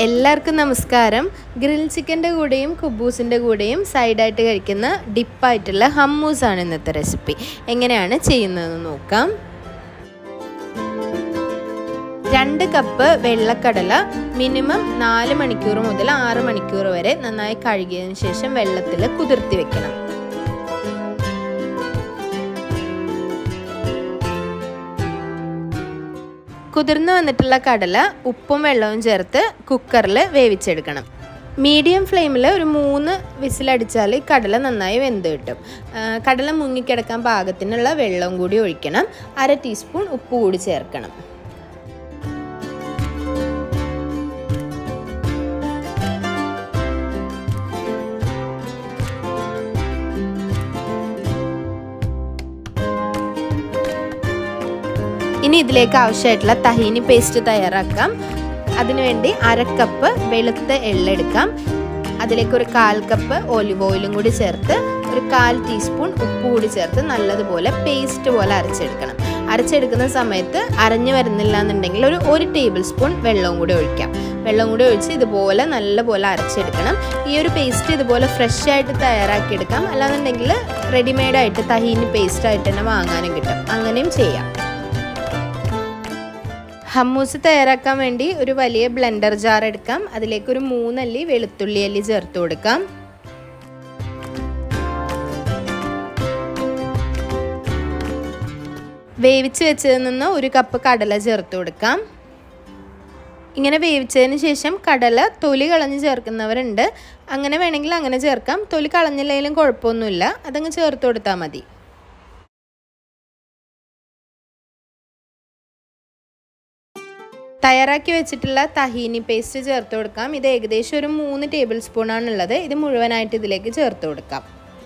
എല്ലാവർക്കും നമസ്കാരം ഗ്രിൽ ചിക്കൻ്റെ കൂടെയും കുബൂസിൻ്റെ കൂടെയും സൈഡായിട്ട് കഴിക്കുന്ന ഡിപ്പായിട്ടുള്ള ഹമ്മൂസാണ് ഇന്നത്തെ റെസിപ്പി എങ്ങനെയാണ് ചെയ്യുന്നതെന്ന് നോക്കാം രണ്ട് കപ്പ് വെള്ളക്കടല മിനിമം നാല് മണിക്കൂർ മുതൽ ആറ് മണിക്കൂർ വരെ നന്നായി കഴുകിയതിന് ശേഷം വെള്ളത്തിൽ കുതിർത്തി വെക്കണം കുതിർന്നു വന്നിട്ടുള്ള കടല ഉപ്പും വെള്ളവും ചേർത്ത് കുക്കറിൽ വേവിച്ചെടുക്കണം മീഡിയം ഫ്ലെയിമിൽ ഒരു മൂന്ന് വിസിലടിച്ചാൽ കടല നന്നായി വെന്ത് കിട്ടും കടല മുങ്ങിക്കിടക്കാൻ പാകത്തിനുള്ള വെള്ളവും കൂടി ഒഴിക്കണം അര ടീസ്പൂൺ ഉപ്പ് കൂടി ചേർക്കണം ഇനി ഇതിലേക്ക് ആവശ്യമായിട്ടുള്ള തഹീനി പേസ്റ്റ് തയ്യാറാക്കാം അതിനുവേണ്ടി അരക്കപ്പ് വെളുത്ത എള്ളെടുക്കാം അതിലേക്ക് ഒരു കാൽ കപ്പ് ഒലിവ് ഓയിലും കൂടി ചേർത്ത് ഒരു കാൽ ടീസ്പൂൺ ഉപ്പ് കൂടി ചേർത്ത് നല്ലതുപോലെ പേസ്റ്റ് പോലെ അരച്ചെടുക്കണം അരച്ചെടുക്കുന്ന സമയത്ത് അരഞ്ഞു വരുന്നില്ല എന്നുണ്ടെങ്കിൽ ഒരു ഒരു ടേബിൾ സ്പൂൺ വെള്ളവും കൂടി ഒഴിക്കാം വെള്ളം കൂടി ഒഴിച്ച് ഇതുപോലെ നല്ലപോലെ അരച്ചെടുക്കണം ഈ ഒരു പേസ്റ്റ് ഇതുപോലെ ഫ്രഷ് ആയിട്ട് തയ്യാറാക്കിയെടുക്കാം അല്ലാന്നുണ്ടെങ്കിൽ റെഡിമെയ്ഡായിട്ട് തഹീനി പേസ്റ്റ് ആയിട്ട് തന്നെ വാങ്ങാനും കിട്ടും അങ്ങനെയും ചെയ്യാം ഹമ്മൂസ് തയ്യാറാക്കാൻ വേണ്ടി ഒരു വലിയ ബ്ലെൻഡർ ജാർ എടുക്കാം അതിലേക്ക് ഒരു മൂന്നല്ലി വെളുത്തുള്ളി അല്ലി ചേർത്ത് കൊടുക്കാം വേവിച്ച് വെച്ചതിൽ നിന്ന് ഒരു കപ്പ് കടല ചേർത്ത് കൊടുക്കാം ഇങ്ങനെ വേവിച്ചതിന് ശേഷം കടല തൊലി കളഞ്ഞ് ചേർക്കുന്നവരുണ്ട് അങ്ങനെ വേണമെങ്കിൽ അങ്ങനെ ചേർക്കാം തൊലി കളഞ്ഞില്ലെങ്കിലും കുഴപ്പമൊന്നുമില്ല അതങ്ങ് ചേർത്ത് കൊടുത്താൽ മതി തയ്യാറാക്കി വെച്ചിട്ടുള്ള തഹീനി പേസ്റ്റ് ചേർത്ത് കൊടുക്കാം ഇത് ഏകദേശം ഒരു മൂന്ന് ടേബിൾ സ്പൂൺ ആണുള്ളത് ഇത് മുഴുവനായിട്ട് ഇതിലേക്ക് ചേർത്ത് കൊടുക്കാം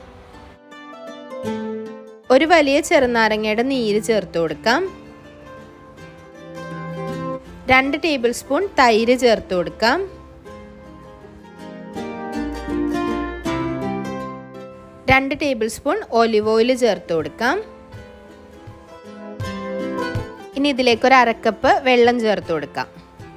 ഒരു വലിയ ചെറുനാരങ്ങയുടെ നീര് ചേർത്ത് കൊടുക്കാം രണ്ട് ടേബിൾ സ്പൂൺ തൈര് ചേർത്ത് കൊടുക്കാം രണ്ട് ടേബിൾ സ്പൂൺ ഒലിവ് ഓയിൽ ചേർത്ത് കൊടുക്കാം ഇനി ഇതിലേക്ക് ഒരു അരക്കപ്പ് വെള്ളം ചേർത്ത് കൊടുക്കാം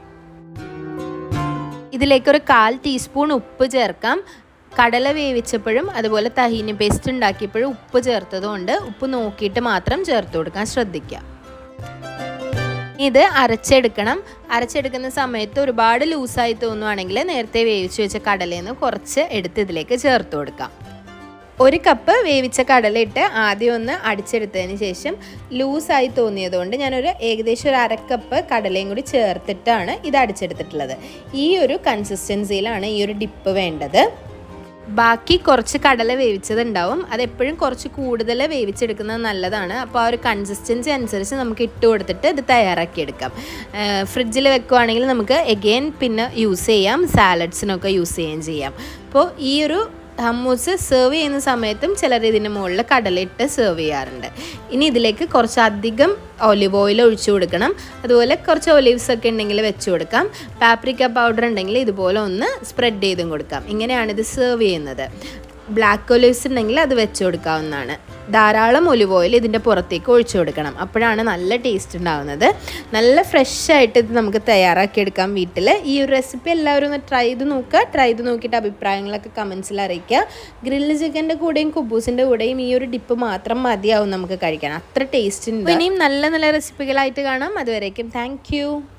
ഇതിലേക്ക് ഒരു കാൽ ടീസ്പൂൺ ഉപ്പ് ചേർക്കാം കടല വേവിച്ചപ്പോഴും അതുപോലെ തഹീനി പേസ്റ്റ് ഉണ്ടാക്കിയപ്പോഴും ഉപ്പ് ചേർത്തതുകൊണ്ട് ഉപ്പ് നോക്കിയിട്ട് മാത്രം ചേർത്ത് കൊടുക്കാൻ ശ്രദ്ധിക്കുക ഇത് അരച്ചെടുക്കണം അരച്ചെടുക്കുന്ന സമയത്ത് ഒരുപാട് ലൂസായി തോന്നുവാണെങ്കിൽ നേരത്തെ വേവിച്ച് വെച്ച കടലയിൽ നിന്ന് കുറച്ച് എടുത്ത് ഇതിലേക്ക് ചേർത്ത് കൊടുക്കാം ഒരു കപ്പ് വേവിച്ച കടലയിട്ട് ആദ്യം ഒന്ന് അടിച്ചെടുത്തതിന് ശേഷം ലൂസായി തോന്നിയതുകൊണ്ട് ഞാനൊരു ഏകദേശം ഒരു അരക്കപ്പ് കടലയും കൂടി ചേർത്തിട്ടാണ് ഇത് അടിച്ചെടുത്തിട്ടുള്ളത് ഈ ഒരു കൺസിസ്റ്റൻസിയിലാണ് ഈ ഒരു ഡിപ്പ് വേണ്ടത് ബാക്കി കുറച്ച് കടല വേവിച്ചതുണ്ടാവും അതെപ്പോഴും കുറച്ച് കൂടുതൽ വേവിച്ചെടുക്കുന്നത് നല്ലതാണ് അപ്പോൾ ആ ഒരു കൺസിസ്റ്റൻസി അനുസരിച്ച് നമുക്ക് ഇട്ട് കൊടുത്തിട്ട് ഇത് തയ്യാറാക്കിയെടുക്കാം ഫ്രിഡ്ജിൽ വെക്കുവാണെങ്കിൽ നമുക്ക് എഗെയിൻ പിന്നെ യൂസ് ചെയ്യാം സാലഡ്സിനൊക്കെ യൂസ് ചെയ്യുകയും ചെയ്യാം അപ്പോൾ ഈ ഒരു ഹമ്മൂസ് സെർവ് ചെയ്യുന്ന സമയത്തും ചിലർ ഇതിന് മുകളിൽ കടലിട്ട് സെർവ് ചെയ്യാറുണ്ട് ഇനി ഇതിലേക്ക് കുറച്ചധികം ഒലിവ് ഓയിൽ ഒഴിച്ചു കൊടുക്കണം അതുപോലെ കുറച്ച് ഒലിവ്സ് ഒക്കെ ഉണ്ടെങ്കിൽ വെച്ച് കൊടുക്കാം പാപ്രിക്ക പൗഡർ ഉണ്ടെങ്കിൽ ഇതുപോലെ ഒന്ന് സ്പ്രെഡ് ചെയ്തും കൊടുക്കാം ഇങ്ങനെയാണ് ഇത് സെർവ് ചെയ്യുന്നത് ബ്ലാക്ക് ഒലിവ്സ് ഉണ്ടെങ്കിൽ അത് വെച്ച് കൊടുക്കാവുന്നതാണ് ധാരാളം ഒലിവ് ഓയിൽ ഇതിൻ്റെ പുറത്തേക്ക് ഒഴിച്ചു കൊടുക്കണം അപ്പോഴാണ് നല്ല ടേസ്റ്റ് ഉണ്ടാകുന്നത് നല്ല ഫ്രഷ് ആയിട്ട് ഇത് നമുക്ക് തയ്യാറാക്കിയെടുക്കാം വീട്ടിൽ ഈ ഒരു റെസിപ്പി എല്ലാവരും ഒന്ന് ട്രൈ ചെയ്ത് നോക്കുക ട്രൈ ചെയ്ത് നോക്കിയിട്ട് അഭിപ്രായങ്ങളൊക്കെ കമൻസിൽ അറിയിക്കുക ഗ്രില്ല് ചിക്കൻ്റെ കൂടെയും കുബൂസിൻ്റെ കൂടെയും ഈ ഒരു ഡിപ്പ് മാത്രം മതിയാവും നമുക്ക് കഴിക്കാൻ അത്ര ടേസ്റ്റ് ഉണ്ട് ഇനിയും നല്ല നല്ല റെസിപ്പികളായിട്ട് കാണാം അതുവരേക്കും താങ്ക്